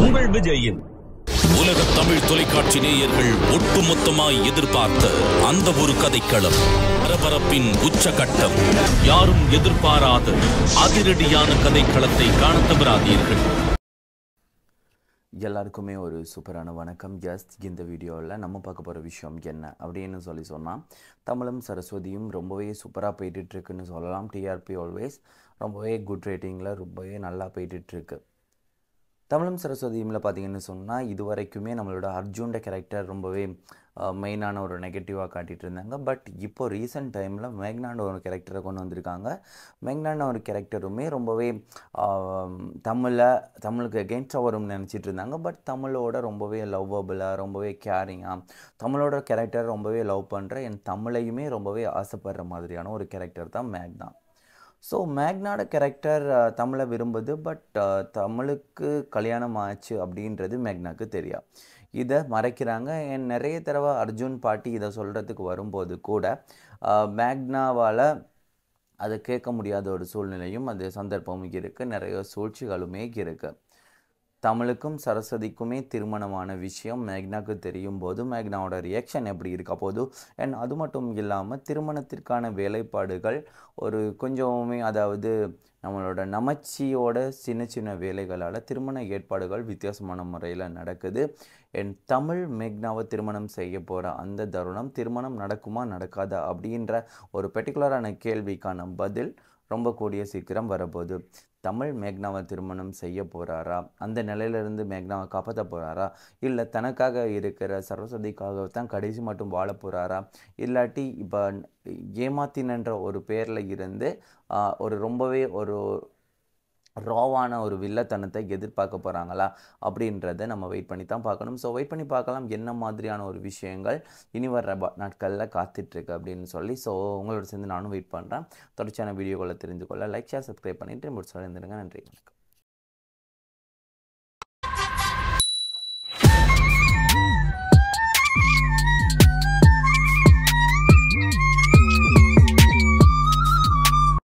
உங்கள் விஜயின் உலக தமிழ் தொலைக்காட்சி நேயர்கள் ஒட்டுமொத்தமாய் எதிர்பார்த்த அந்த ஒரு கதைக்களம் பரபரப்பின் உச்சகட்டம் யாரும் எதிர்பாராத அதிரடியான கதைக்களத்தை காணத் தவறாதீர்கள் எல்லாருக்குமே ஒரு சூப்பரான வணக்கம் ஜஸ்ட் இந்த வீடியோவில் நம்ம பார்க்க போகிற விஷயம் என்ன அப்படின்னு சொல்லி சொன்னால் தமிழும் சரஸ்வதியும் ரொம்பவே சூப்பராக போயிட்டுருக்குன்னு சொல்லலாம் டிஆர்பி ஆல்வேஸ் ரொம்பவே குட் ரேட்டிங்கில் ரொம்பவே நல்லா போயிட்டுருக்கு தமிழும் சரஸ்வதியுமில் பார்த்தீங்கன்னு சொன்னால் இது வரைக்குமே நம்மளோட அர்ஜுனோட கேரக்டர் ரொம்பவே மெயினான ஒரு நெகட்டிவாக காட்டிகிட்டு இருந்தாங்க பட் இப்போ ரீசெண்ட் டைமில் மேக்னான ஒரு கேரக்டரை கொண்டு வந்திருக்காங்க மேக்னான ஒரு கேரக்டருமே ரொம்பவே தமிழை தமிழுக்கு எகென்ஸ்டாக வரும்னு நினச்சிட்டு இருந்தாங்க பட் தமிழோட ரொம்பவே லவ்வபுளாக ரொம்பவே கேரிங்காக தமிழோட கேரக்டர் ரொம்பவே லவ் பண்ணுற என் தமிழையுமே ரொம்பவே ஆசைப்படுற மாதிரியான ஒரு கேரக்டர் தான் மேக்னா ஸோ மேக்னாட கேரக்டர் தமிழை விரும்புது பட் தமிழுக்கு கல்யாணம் ஆச்சு அப்படின்றது மேக்னாக்கு தெரியும் இதை மறைக்கிறாங்க என் நிறைய தடவை அர்ஜுன் பாட்டி இதை சொல்கிறதுக்கு வரும்போது கூட மேக்னாவால் அதை கேட்க முடியாத ஒரு சூழ்நிலையும் அது சந்தர்ப்பமும் இருக்குது நிறைய சூழ்ச்சிகளுமே இருக்குது தமிழுக்கும் சரஸ்வதிக்குமே திருமணமான விஷயம் மேக்னாக்கு தெரியும் போது மேக்னாவோட ரியாக்ஷன் எப்படி இருக்க போது அண்ட் அது மட்டும் இல்லாமல் திருமணத்திற்கான வேலைப்பாடுகள் ஒரு கொஞ்சமே அதாவது நம்மளோட நமச்சியோட சின்ன சின்ன வேலைகளால் திருமண ஏற்பாடுகள் வித்தியாசமான முறையில் நடக்குது என் தமிழ் மேக்னாவை திருமணம் செய்ய போகிற அந்த தருணம் திருமணம் நடக்குமா நடக்காதா அப்படின்ற ஒரு பெர்டிகுலரான கேள்விக்கான பதில் ரொம்ப கூடிய சீக்கிரம் வரப்போகுது தமிழ் மேக்னாவை திருமணம் செய்ய போகிறாரா அந்த நிலையிலிருந்து மேக்னாவை காப்பாற்ற போகிறாரா இல்லை தனக்காக இருக்கிற சரஸ்வதிக்காக தான் கடைசி மட்டும் வாழ போகிறாரா இல்லாட்டி இப்போ ஏமாத்தினன்ற ஒரு பேரில் இருந்து ஒரு ரொம்பவே ஒரு ராவான ஒரு வில்லத்தனத்தை எதிர்பார்க்க போகிறாங்களா அப்படின்றத நம்ம வெயிட் பண்ணி தான் பார்க்கணும் ஸோ வெயிட் பண்ணி பார்க்கலாம் என்ன மாதிரியான ஒரு விஷயங்கள் இனி வர்ற நாட்களில் காத்துட்ருக்கு அப்படின்னு சொல்லி ஸோ உங்களோட சேர்ந்து நானும் வெயிட் பண்ணுறேன் தொடர்ச்சியான வீடியோக்களை தெரிந்து கொள்ள லைக் ஷேர் சப்ஸ்கிரைப் பண்ணிட்டு முடிச்சு இருந்துருங்க நன்றி வணக்கம்